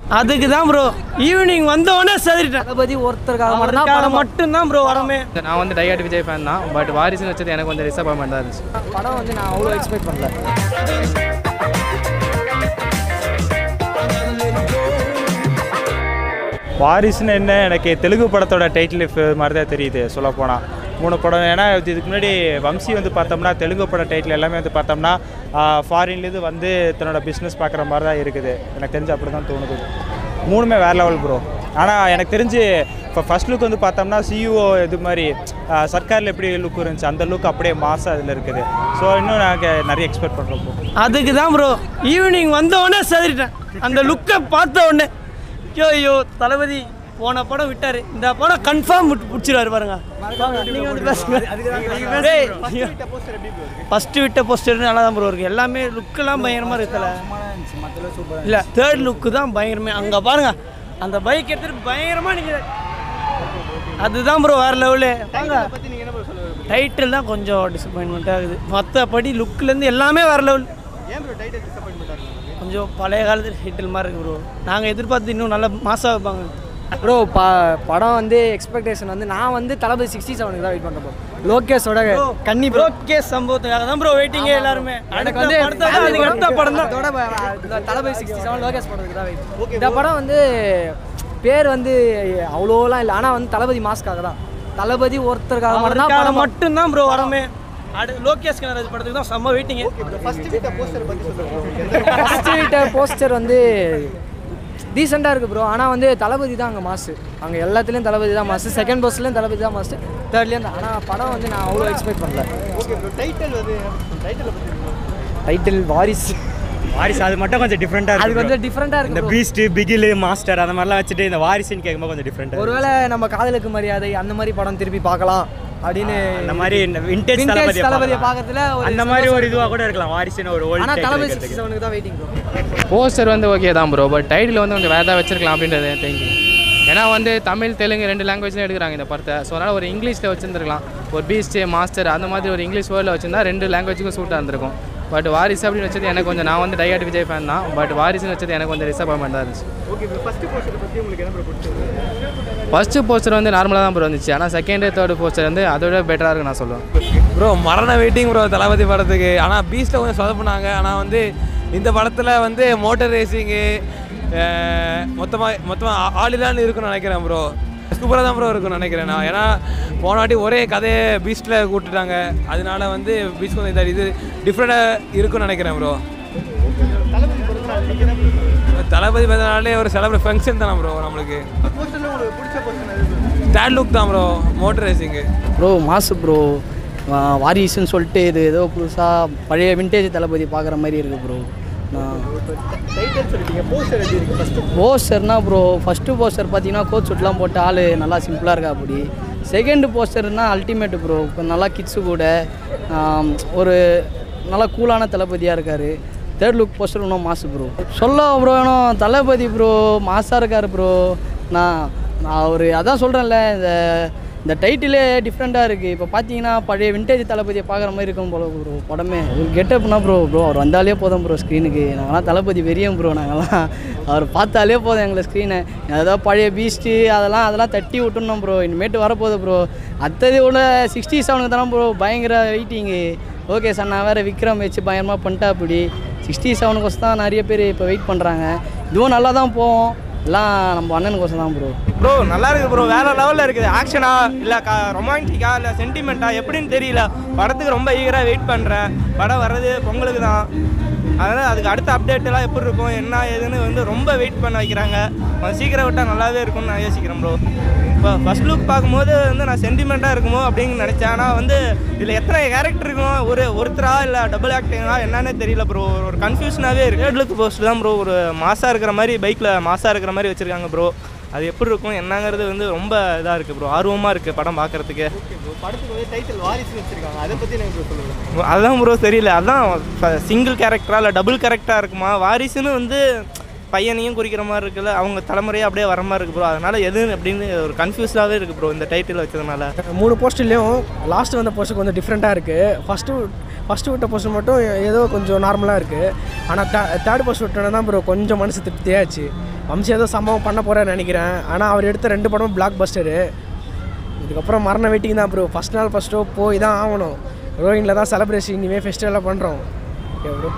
அதுக்கு தான் bro evening வந்தோடனே செதறிட்டேன் தளபதி ஒருத்தருக்காக மட்டும்தான் அவருக்காக படம் மட்டும்தான் ப்ரோ வரமே நான் வந்து டையாட் விஜய் ஃபேன் தான் பட் வாரிசுன்னு வச்சது எனக்கு கொஞ்சம் டிசப்பாயின்மெண்ட் தான் இருந்துச்சு படம் வந்து நான் அவ்வளோ எக்ஸ்பெக்ட் பண்ணல வாரிசுன்னு என்ன எனக்கு தெலுங்கு படத்தோட டைட்டில் மாதிரி தான் தெரியுது சொல்லப்போனால் மூணு படம் ஏன்னா இதுக்கு முன்னாடி வம்சி வந்து பார்த்தோம்னா தெலுங்கு பட டைட்டில் எல்லாமே வந்து பார்த்தோம்னா ஃபாரின்லேருந்து வந்து தன்னோட பிஸ்னஸ் பார்க்குற மாதிரி தான் இருக்குது எனக்கு தெரிஞ்சு அப்படி தான் தோணுது மூணுமே வேறு லெவல் ப்ரோ ஆனால் எனக்கு தெரிஞ்சு இப்போ ஃபர்ஸ்ட் லுக் வந்து பார்த்தோம்னா சிஇஓ இது மாதிரி ஆஹ் சர்க்காரில் எப்படி லுக் இருந்துச்சு அந்த லுக் அப்படியே மாசாக அதில் இருக்குது ஸோ இன்னும் நாங்கள் நிறைய எக்ஸ்பெக்ட் பண்ணுறோம் ப்ரோ அதுக்கு தான் ப்ரோ ஈவினிங் வந்தோடனே செதறிட்டேன் அந்த லுக்கை பார்த்த உடனே ஐயோ ஐயோ தளபதி போன படம் விட்டாரு இந்த படம் கன்ஃபார்ம் பிடிச்சிருவாரு பாருங்க நீங்க வந்து பேசுங்க ஃபர்ஸ்ட் விட்ட போஸ்டர் நல்லா தான் ப்ரோ இருக்கு எல்லாமே லுக்கெல்லாம் பயங்கரமா இருக்குல்ல இல்ல தேர்ட் லுக்கு தான் பயங்கரமே அங்க பாருங்க அந்த பைக் எடுத்துட்டு பயங்கரமா நீங்க அதுதான் ப்ரோ வேற லெவலு டைட்டில் தான் கொஞ்சம் டிசப்பாயின்மெண்ட் ஆகுது மற்றபடி லுக்லேருந்து எல்லாமே வேற லெவல் கொஞ்சம் பழைய காலத்து டைட்டில் மாதிரி இருக்கு ப்ரோ நாங்கள் எதிர்பார்த்து இன்னும் நல்ல மாசாக வைப்பாங்க ப்ரோ ப படம் வந்து எக்ஸ்பெக்டேஷன் வந்து நான் வந்து தளபதி சிக்ஸ்டி செவனுக்கு தான் வெயிட் பண்ணுறேன் ப்ரோ லோகேஷோட கன்னி ப்ரோ ப்ரோ சம்பவத்துக்காக தான் ப்ரோ வெயிட்டிங்கே எல்லாருமே எனக்கு வந்து அடுத்த படத்தை அதுக்கு அடுத்த படம் தான் அதோட ப- இந்த தளபதி சிக்ஸ்டி செவன் லோகேஷ் படத்துக்கு தான் வெயிட் இந்த படம் வந்து பேர் வந்து அவ்வளோலாம் இல்லை ஆனால் வந்து தளபதி மாஸ்க்காக தான் தளபதி ஒருத்தருக்காக மட்டும்தான் அவருக்காக படம் மட்டும்தான் ப்ரோ வரமே அடு லோகேஷ் கனராஜ் படத்துக்கு தான் செம்ம வெயிட்டிங்க ஃபஸ்ட்டு வீட்ட போஸ்டர் வந்து டீசெண்டாக இருக்குது ப்ரோ ஆனால் வந்து தளபதி தான் அங்கே மாசு அங்கே எல்லாத்துலேயும் தளபதி தான் மாசு செகண்ட் போஸ்ட்லேயும் தளபதி தான் மாசு தேர்ட்லேயும் தான் ஆனால் படம் வந்து நான் அவ்வளோ எக்ஸ்பெக்ட் பண்ணல டைட்டில் வாரிசு வாரிசு அது மட்டும் கொஞ்சம் டிஃப்ரெண்ட்டாக அது கொஞ்சம் டிஃப்ரெண்ட்டாக இந்த இருக்கு bro. பீஸ்ட் பிகில் மாஸ்டர் அந்த மாதிரிலாம் வச்சுட்டு இந்த வாரிசுன்னு கேட்கும்போது கொஞ்சம் டிஃப்ரெண்ட்டாக ஒருவேளை நம்ம காதலுக்கு மரியாதை அந்த மாதிரி படம் திருப்பி பார்க்கலாம் அப்படின்னு அந்த மாதிரி விண்டேஜ் Vintage தளபதியை தளபதியை பார்க்கலாம். பார்க்கறதுல ஒரு அந்த மாதிரி ஒரு இதுவாக கூட இருக்கலாம் வாரிசுன்னு ஒரு ஓல்டு ஆனால் தளபதி சிக்ஸ்டி செவனுக்கு தான் வெயிட்டிங் ப்ரோ போஸ்டர் வந்து ஓகே தான் ப்ரோ பட் டைட்டில் வந்து கொஞ்சம் வேறு ஏதாவது வச்சிருக்கலாம் அப்படின்றது என் திங்கிங் ஏன்னா வந்து தமிழ் தெலுங்கு ரெண்டு லாங்குவேஜ்லையும் எடுக்கிறாங்க இந்த படத்தை ஸோ அதனால் ஒரு இங்கிலீஷில் வச்சுருந்துருக்கலாம் ஒரு பீஸ்ட் மாஸ்டர் அந்த மாதிரி ஒரு இங்கிலீஷ் வேர்டில் வச்சிருந்தா ரெண்டு லாங்குவேஜுக்கும் சூட்டாக இருந்திருக்கும் பட் வாரிசு அப்படின்னு வச்சது எனக்கு கொஞ்சம் நான் வந்து டையாட் விஜய் ஃபேன் தான் பட் வாரிசுன்னு வச்சது எனக்கு கொஞ்சம் டிசப்பாயின்மெண்ட் தான் இருந்துச்சு ஃபஸ்ட்டு போஸ்டர் வந்து நார்மலாக தான் ப்ரோ இருந்துச்சு ஆனால் செகண்ட் தேர்ட் போஸ்டர் வந்து அதோட பெட்டராக இருக்குன்னு நான் சொல்லுவேன் ப்ரோ மரண வெயிட்டிங் ப்ரோ தளபதி படத்துக்கு ஆனால் பீஸ்ட்டில் கொஞ்சம் சொதப்புனாங்க ஆனால் வந்து இந்த படத்தில் வந்து மோட்டர் ரேசிங்கு மொத்தமாக மொத்தமாக ஆளிலான்னு இருக்குன்னு நினைக்கிறேன் ப்ரோ சூப்பராக தான் ப்ரோ இருக்கும்னு நினைக்கிறேன் நான் ஏன்னா போன வாட்டி ஒரே கதையை பீஸ்ட்டில் கூப்பிட்டுட்டாங்க அதனால வந்து பீச் கொஞ்சம் இந்த இது டிஃப்ரெண்ட்டாக இருக்குன்னு நினைக்கிறேன் ப்ரோ தளபதி பார்த்தனாலே ஒரு செலப்ரேட் ஃபங்க்ஷன் தானே ப்ரோ நம்மளுக்கு தேர்ட் லுக் தான் bro motor racing bro mass bro வாரிசுன்னு சொல்லிட்டு இது ஏதோ புதுசாக பழைய விண்டேஜ் தளபதி பார்க்குற மாதிரி இருக்குது ப்ரோ போஸ்டர்னா ப்ரோ ஃபஸ்ட்டு போஸ்டர் பார்த்தீங்கன்னா கோட் சுட்லாம் போட்டு ஆள் நல்லா சிம்பிளாக இருக்கா அப்படி செகண்ட் போஸ்டர்னா அல்டிமேட் ப்ரோ இப்போ நல்லா கிட்ஸு கூட ஆம், ஒரு நல்லா கூலான தளபதியாக இருக்கார் தேர்ட் லுக் போஸ்டர் இன்னும் மாசு ப்ரோ சொல்ல ப்ரோ இன்னும் தளபதி ப்ரோ மாசாக இருக்கார் ப்ரோ நான் நான் அவர் அதான் சொல்கிறேன்ல இந்த இந்த டைட்டிலே டிஃப்ரெண்ட்டாக இருக்குது இப்போ பார்த்தீங்கன்னா பழைய விண்டேஜ் தளபதியை பார்க்குற மாதிரி இருக்கும் போல ப்ரோ படமே ஒரு கெட்டப்னா ப்ரோ ப்ரோ அவர் வந்தாலே போதும் ப்ரோ ஸ்க்ரீனுக்கு நாங்களாம் தளபதி வெறியும் ப்ரோ நாங்கள்லாம் அவர் பார்த்தாலே போதும் எங்களை ஸ்க்ரீனை ஏதாவது பழைய பீஸ்ட்டு அதெல்லாம் அதெல்லாம் தட்டி விட்டுணும் ப்ரோ இனிமேட்டு வரப்போகுது ப்ரோ அத்தது உள்ள சிக்ஸ்டி செவனுக்கு தானே ப்ரோ பயங்கர வெயிட்டிங்கு ஓகே சார் நான் வேறு விக்ரம் வச்சு பயங்கரமாக பண்ணிட்டா அப்படி சிக்ஸ்டி செவனுக்கு தான் நிறைய பேர் இப்போ வெயிட் பண்ணுறாங்க இதுவும் நல்லா தான் போவோம் எல்லாம் நம்ம அண்ணனுக்கோசம் தான் ப்ரோ ப்ரோ நல்லா இருக்கு ப்ரோ வேற லெவலில் இருக்குது ஆக்ஷனா இல்லை கா ரொமான்டிக்கா இல்லை சென்டிமெண்ட்டா எப்படின்னு தெரியல படத்துக்கு ரொம்ப ஈகராக வெயிட் பண்ணுறேன் படம் வர்றது பொங்கலுக்கு தான் அதனால் அதுக்கு அடுத்த அப்டேட் எல்லாம் எப்படி இருக்கும் என்ன ஏதுன்னு வந்து ரொம்ப வெயிட் பண்ண வைக்கிறாங்க கொஞ்சம் சீக்கிரம் விட்டால் நல்லாவே இருக்கும்னு நான் யோசிக்கிறேன் ப்ரோ இப்போ ஃபர்ஸ்ட் லுக் பார்க்கும்போது வந்து நான் சென்டிமெண்ட்டாக இருக்குமோ அப்படின்னு நினச்சேன் ஆனால் வந்து இதில் எத்தனை கேரக்டர் இருக்கும் ஒரு ஒருத்தரா இல்லை டபுள் ஆக்டிங்கா என்னன்னே தெரியல ப்ரோ ஒரு கன்ஃபியூஷனாகவே இருக்கு தேர்ட் லுக் போஸ்ட் தான் ப்ரோ ஒரு மாசாக இருக்கிற மாதிரி பைக்கில் மாசாக இருக்கிற மாதிரி வச்சுருக்காங்க ப்ரோ அது எப்படி இருக்கும் என்னங்கிறது வந்து ரொம்ப இதாக இருக்குது ப்ரோ ஆர்வமாக இருக்குது படம் பார்க்குறதுக்கு அதுதான் ப்ரோ தெரியல அதான் சிங்கிள் கேரக்டரா இல்லை டபுள் கேரக்டராக இருக்குமா வாரிசுன்னு வந்து பையனையும் குறிக்கிற மாதிரி இருக்குல்ல அவங்க தலைமுறையாக அப்படியே வர மாதிரி இருக்கு ப்ரோ அதனால எது அப்படின்னு ஒரு கன்ஃபியூஸாகவே இருக்குது ப்ரோ இந்த டைட்டில் வச்சதுனால மூணு போஸ்டர்லேயும் லாஸ்ட் வந்த போஸ்டர் கொஞ்சம் டிஃப்ரெண்ட்டாக இருக்குது ஃபஸ்ட்டு ஃபஸ்ட்டு விட்ட போஸ்டர் மட்டும் ஏதோ கொஞ்சம் நார்மலாக இருக்குது ஆனால் தே தேர்ட் போஸ்ட் விட்டோன்னா தான் ப்ரோ கொஞ்சம் மனசு திருப்தியாச்சு வம்சி ஏதோ சம்பவம் பண்ண போகிறேன்னு நினைக்கிறேன் ஆனால் அவர் எடுத்த ரெண்டு படமும் பிளாக் பஸ்டரு இதுக்கப்புறம் மரண வெயிட்டிங் தான் ப்ரோ ஃபஸ்ட் நாள் ஃபஸ்ட் ஷோ போய் தான் ஆகணும் ரோயினில் தான் செலிப்ரேஷன் இனிமேல் ஃபெஸ்டிவலாக பண்ணுறோம் ஓகே ப்ரோ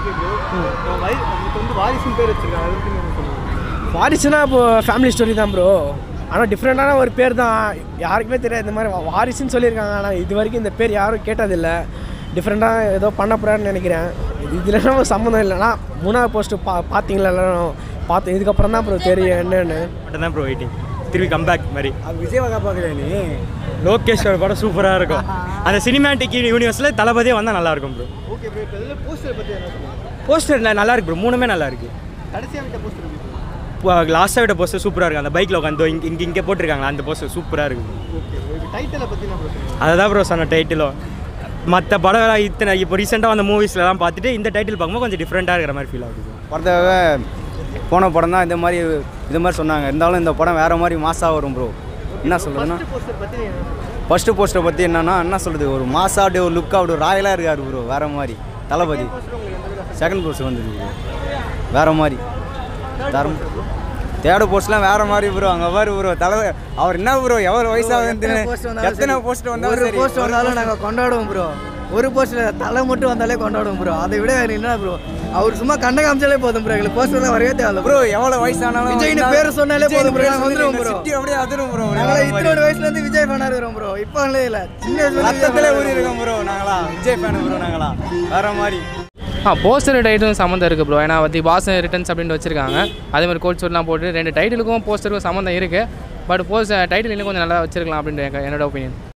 வாரிசுனா இப்போ ஃபேமிலி ஸ்டோரி தான் ப்ரோ ஆனால் டிஃப்ரெண்ட்டான ஒரு பேர் தான் யாருக்குமே தெரியாது இந்த மாதிரி வா- வாரிசுன்னு சொல்லியிருக்காங்க ஆனால் இது வரைக்கும் இந்த பேர் யாரும் கேட்டதில்லை டிஃப்ரெண்ட்டாக ஏதோ பண்ண போகிறான்னு நினைக்கிறேன் இதில் நம்ம சம்மந்தம் இல்லைனா மூணாவது போஸ்ட்டு பா பார்த்தீங்களா எல்லாரும் பார்த்து இதுக்கப்புறம் தான் ப்ரோ தெரியும் என்னன்னு மட்டும் தான் ப்ரோ வெயிட்டிங் திருப்பி கம்பேக் மாதிரி அது விஜய் வகா பார்க்கல நீ லோகேஷோட படம் சூப்பராக இருக்கும் அந்த சினிமேட்டிக் யூனிவர்ஸில் தளபதியே வந்தால் நல்லா இருக்கும் ப்ரோ ஓகே ப்ரோ இப்போ இதில் போஸ்டர் பற்றி என்ன சொல்லுங்கள் போஸ்டர் நல்லா இருக்கு ப்ரோ மூணுமே நல்லா இருக்கு கடைசியாக விட்ட போஸ்டர் லாஸ்ட்டாக விட போஸ்டர் சூப்பராக இருக்கு அந்த பைக்கில் உட்காந்து இங்கே இங்கே இங்கே போட்டிருக்காங்களா அந்த போஸ்டர் சூப்பராக இருக்கு ஓகே ப்ரோ இப்போ டைட்டிலை பற்றி என்ன ப்ரோ சொல்லுங்கள் அதை தான் ப்ரோ சொன்ன டைட்டிலும் மற்ற படம் இத்தனை இப்போ ரீசெண்டாக வந்த மூவிஸ்லாம் பார்த்துட்டு இந்த டைட்டில் பார்க்கும்போது கொஞ்சம் டிஃப்ரெண்ட்டாக இருக்கிற மாதிரி ஃபீல் ஆகுது படத்தை போன படம் தான் இந்த மாதிரி இது மாதிரி சொன்னாங்க இருந்தாலும் இந்த படம் வேறு மாதிரி மாசாக வரும் ப்ரோ என்ன சொல்கிறதுன்னா போஸ்டர் பற்றி நீங்கள் என்ன சொல்லுங்கள் ஃபஸ்ட்டு போஸ்ட்டை பற்றி என்னன்னா என்ன சொல்கிறது ஒரு மாசா அப்படியே ஒரு லுக்காக அப்படி ராயலாக இருக்கார் ப்ரோ வேறு மாதிரி தளபதி செகண்ட் போஸ்ட் வந்துருக்கு ப்ரோ வேறு மாதிரி தரம் தேர்டு போஸ்ட்லாம் வேறு மாதிரி ப்ரோ அங்கே பாரு ப்ரோ தலை அவர் என்ன ப்ரோ எவ்வளோ வயசாகுதுன்னு எத்தனை போஸ்ட் வந்தாலும் ஒரு சரி போஸ்ட் வந்தாலும் நாங்கள் கொண்டாடுவோம் ப்ரோ ஒரு போஸ்ட்டில் தலை மட்டும் வந்தாலே கொண்டாடுவோம் ப்ரோ அதை விட வேறு என்ன ப்ரோ அவர் சும்மா கண்ட காமிச்சாலே போதும் ப்ரோ எங்களுக்கு போஸ்டர்லாம் வரவே தேவையில்ல ப்ரோ ப்ரோ எவ்வளோ வயசானாலும் விஜய்னு என்ன- பேர் சொன்னாலே விஜய்னு போதும் bro, பேர் நாங்க சொல்லி வந்துருவோம் இந்த bro. city அப்படியே அதிரும் ப்ரோ நாங்களே இத்தனோட வயசுலேருந்து விஜய் ஃபேனாக இருக்கிறோம் ப்ரோ இப்போ இல்லை சின்ன வயசுல ரத்தத்திலே ஊறி இருக்கோம் ப்ரோ நாங்களா விஜய் ஃபேன் ப்ரோ நாங்களா வேற மாதிரி ஆ போஸ்டர் டைட்டிலும் சம்மந்தம் இருக்குது ப்ரோ ஏன்னா தி பாஸ் ரிட்டர்ன்ஸ் அப்படின்ட்டு வச்சிருக்காங்க அதே மாதிரி கோட் சூட்லாம் போட்டு ரெண்டு டைட்டிலுக்கும் போஸ்டருக்கும் சம்மந்தம் இருக்குது பட் போஸ்ட் டைட்டில் இன்னும் கொஞ்சம் நல்லா வச்சிருக்கலாம் அப்படின்ட்டு எனக்கு- என்னோட ஒப்பீனியன்